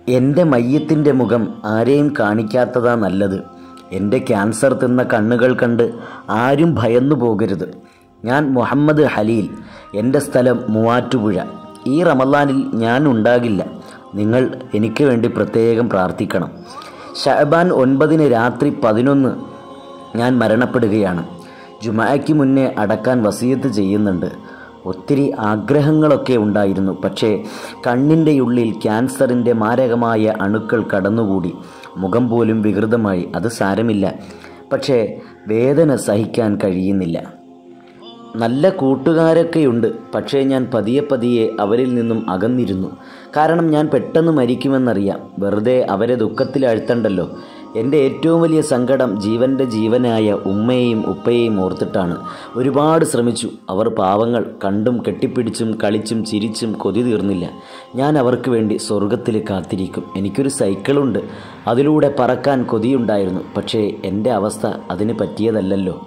എൻ്റെ മയ്യത്തിൻ്റെ മുഖം ആരെയും കാണിക്കാത്തതാ നല്ലത് എൻ്റെ ക്യാൻസർ തിന്ന കണ്ണുകൾ കണ്ട് ആരും ഭയന്നു പോകരുത് ഞാൻ മുഹമ്മദ് ഹലീൽ എൻ്റെ സ്ഥലം മൂവാറ്റുപുഴ ഈ റമലാനിൽ ഞാൻ ഉണ്ടാകില്ല നിങ്ങൾ എനിക്ക് വേണ്ടി പ്രത്യേകം പ്രാർത്ഥിക്കണം ഷഹബാൻ ഒൻപതിന് രാത്രി പതിനൊന്ന് ഞാൻ മരണപ്പെടുകയാണ് ജുമായ്ക്ക് മുന്നേ അടക്കാൻ വസീയത്ത് ചെയ്യുന്നുണ്ട് ഒത്തിരി ആഗ്രഹങ്ങളൊക്കെ ഉണ്ടായിരുന്നു പക്ഷേ കണ്ണിൻ്റെ ഉള്ളിൽ ക്യാൻസറിൻ്റെ മാരകമായ അണുക്കൾ കടന്നുകൂടി മുഖം പോലും വികൃതമായി അത് സാരമില്ല പക്ഷേ വേദന സഹിക്കാൻ കഴിയുന്നില്ല നല്ല കൂട്ടുകാരൊക്കെയുണ്ട് പക്ഷേ ഞാൻ പതിയെ പതിയെ അവരിൽ നിന്നും അകന്നിരുന്നു കാരണം ഞാൻ പെട്ടെന്ന് മരിക്കുമെന്നറിയാം വെറുതെ അവരെ ദുഃഖത്തിലാഴ്ത്തണ്ടല്ലോ എൻ്റെ ഏറ്റവും വലിയ സങ്കടം ജീവൻ്റെ ജീവനായ ഉമ്മയെയും ഉപ്പയെയും ഓർത്തിട്ടാണ് ഒരുപാട് ശ്രമിച്ചു അവർ പാവങ്ങൾ കണ്ടും കെട്ടിപ്പിടിച്ചും കളിച്ചും ചിരിച്ചും കൊതി തീർന്നില്ല ഞാൻ അവർക്ക് വേണ്ടി സ്വർഗത്തിൽ കാത്തിരിക്കും എനിക്കൊരു സൈക്കിളുണ്ട് അതിലൂടെ പറക്കാൻ കൊതിയുണ്ടായിരുന്നു പക്ഷേ എൻ്റെ അവസ്ഥ അതിന് പറ്റിയതല്ലല്ലോ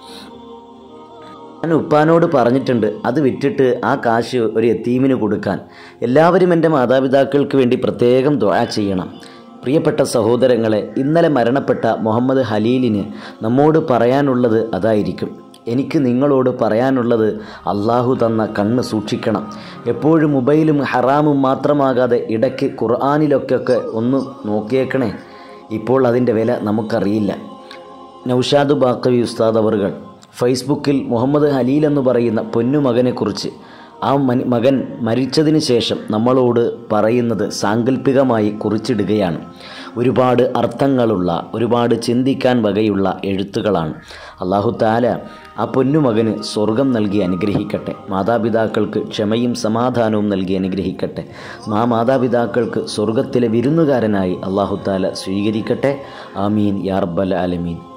ഞാൻ ഉപ്പാനോട് പറഞ്ഞിട്ടുണ്ട് അത് വിറ്റിട്ട് ആ കാശ് ഒരു എത്തീമിന് കൊടുക്കാൻ എല്ലാവരും എൻ്റെ മാതാപിതാക്കൾക്ക് വേണ്ടി പ്രത്യേകം ദുആ ചെയ്യണം പ്രിയപ്പെട്ട സഹോദരങ്ങളെ ഇന്നലെ മരണപ്പെട്ട മുഹമ്മദ് ഹലീലിന് നമ്മോട് പറയാനുള്ളത് അതായിരിക്കും എനിക്ക് നിങ്ങളോട് പറയാനുള്ളത് അള്ളാഹു തന്ന കണ്ണ് സൂക്ഷിക്കണം എപ്പോഴും മൊബൈലും ഹറാമും മാത്രമാകാതെ ഇടയ്ക്ക് ഖുർആാനിലൊക്കെ ഒന്ന് നോക്കിയേക്കണേ ഇപ്പോൾ അതിൻ്റെ വില നമുക്കറിയില്ല നൗഷാദ് ബാക്കവി ഉസ്താദ് അവറുകൾ ഫേസ്ബുക്കിൽ മുഹമ്മദ് ഹലീൽ എന്ന് പറയുന്ന പൊന്നുമകനെക്കുറിച്ച് ആ മൻ മകൻ മരിച്ചതിന് ശേഷം നമ്മളോട് പറയുന്നത് സാങ്കല്പികമായി കുറിച്ചിടുകയാണ് ഒരുപാട് അർത്ഥങ്ങളുള്ള ഒരുപാട് ചിന്തിക്കാൻ വകയുള്ള എഴുത്തുകളാണ് അള്ളാഹു താല ആ പൊന്നുമകന് സ്വർഗം നൽകി അനുഗ്രഹിക്കട്ടെ മാതാപിതാക്കൾക്ക് ക്ഷമയും സമാധാനവും നൽകി അനുഗ്രഹിക്കട്ടെ ആ മാതാപിതാക്കൾക്ക് സ്വർഗത്തിലെ വിരുന്നുകാരനായി അള്ളാഹു താല സ്വീകരിക്കട്ടെ ആമീൻ യാ റബ്ബൽ ആലമീൻ